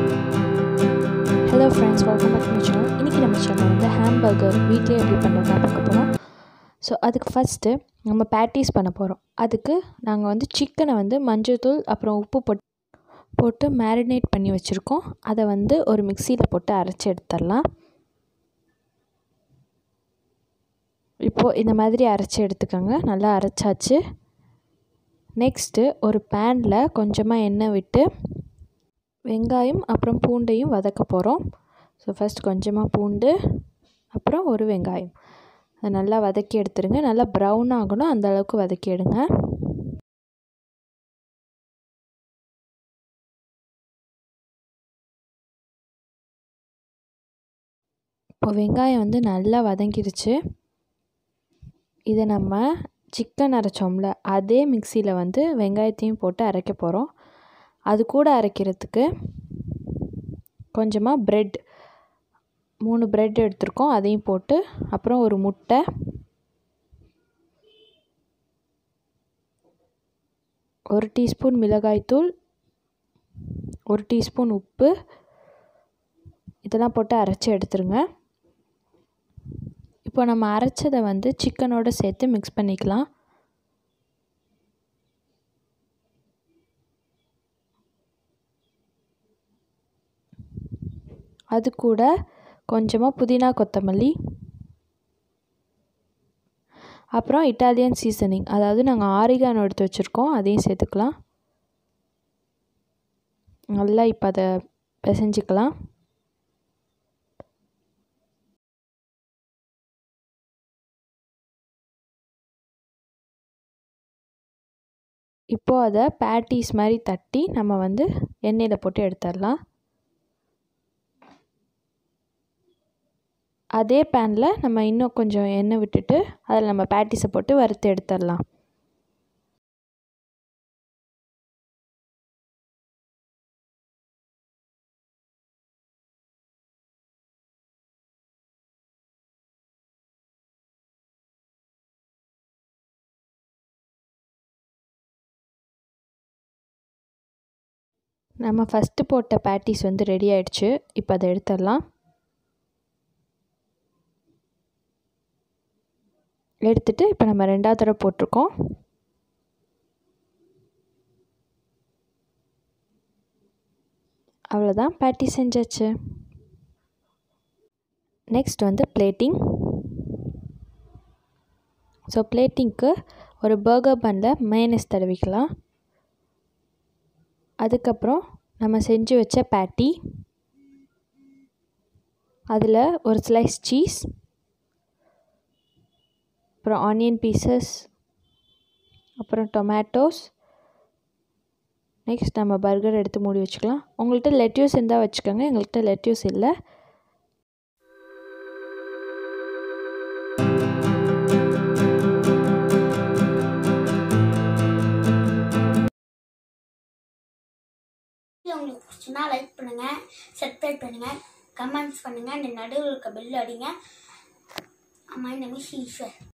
hello friends welcome back to channel இன்றைக்கி நம்ம channel வந்து ஹாம்பர்கர் வீட்டிலே எப்படி பண்ணுறதா பார்க்க போகிறோம் ஸோ அதுக்கு ஃபஸ்ட்டு நம்ம பேட்டிஸ் பண்ண போகிறோம் அதுக்கு நாங்கள் வந்து சிக்கனை வந்து மஞ்சள்தூள் அப்புறம் உப்பு போட்டு போட்டு மேரினேட் பண்ணி வச்சுருக்கோம் அதை வந்து ஒரு மிக்சியில் போட்டு அரைச்சி எடுத்துடலாம் இப்போது இந்த மாதிரி அரைச்சி எடுத்துக்கோங்க நல்லா அரைச்சாச்சு நெக்ஸ்ட்டு ஒரு பேனில் கொஞ்சமாக எண்ணெய் விட்டு வெங்காயம் அப்புறம் பூண்டையும் வதக்க போகிறோம் ஸோ ஃபஸ்ட் கொஞ்சமாக பூண்டு அப்புறம் ஒரு வெங்காயம் அதை நல்லா வதக்கி எடுத்துருங்க நல்லா ப்ரௌன் ஆகணும் அந்த அளவுக்கு வதக்கி எடுங்க இப்போ வெங்காயம் வந்து நல்லா வதங்கிருச்சு இதை நம்ம சிக்கன் அரைச்சோம்ல அதே மிக்சியில் வந்து வெங்காயத்தையும் போட்டு அரைக்க போகிறோம் அது கூட அரைக்கிறதுக்கு கொஞ்சமாக ப்ரெட் மூணு ப்ரெட் எடுத்திருக்கோம் அதையும் போட்டு அப்புறம் ஒரு முட்டை ஒரு டீஸ்பூன் மிளகாய்த்தூள் ஒரு டீஸ்பூன் உப்பு இதெல்லாம் போட்டு அரைச்சி எடுத்துருங்க இப்போ நம்ம அரைச்சதை வந்து சிக்கனோடு சேர்த்து மிக்ஸ் பண்ணிக்கலாம் அது கூட கொஞ்சமாக புதினா கொத்தமல்லி அப்புறம் இட்டாலியன் சீசனிங் அதாவது நாங்கள் ஆரிகானோ எடுத்து வச்சுருக்கோம் அதையும் சேர்த்துக்கலாம் நல்லா இப்போ அதை பிசைஞ்சிக்கலாம் இப்போது அதை பேட்டிஸ் மாதிரி தட்டி நம்ம வந்து எண்ணெயில் போட்டு எடுத்துடலாம் அதே பேனில் நம்ம இன்னும் கொஞ்சம் எண்ணெய் விட்டுட்டு அதில் நம்ம பேட்டிஸை போட்டு வறுத்து எடுத்துடலாம் நம்ம ஃபஸ்ட்டு போட்ட பேட்டிஸ் வந்து ரெடி ஆயிடுச்சு இப்போ அதை எடுத்துடலாம் எடுத்துட்டு இப்போ நம்ம ரெண்டாவது தடவை போட்டிருக்கோம் அவ்வளோதான் பேட்டி செஞ்சாச்சு நெக்ஸ்ட் வந்து பிளேட்டிங் ஸோ பிளேட்டிங்க்கு ஒரு பர்கர் பனில் மைனஸ் தடவிக்கலாம் அதுக்கப்புறம் நம்ம செஞ்சு வச்ச பேட்டி அதில் ஒரு ஸ்லைஸ் சீஸ் அப்புறம் ஆனியன் பீசஸ் அப்புறம் டொமேட்டோஸ் நெக்ஸ்ட் நம்ம பர்கர் எடுத்து மூடி வச்சுக்கலாம் உங்கள்கிட்ட லெட்யூஸ் இருந்தால் வச்சுக்கோங்க எங்கள்கிட்ட லெட்யூஸ் இல்லை உங்களுக்கு பிடிச்சுன்னா லைக் பண்ணுங்க சப்ஸ்கிரைப் பண்ணுங்க கமெண்ட்ஸ் பண்ணுங்க இந்த நடுவில் இருக்க பெல் அடிங்க மை நேம் இஸ் ஈஸ்வர்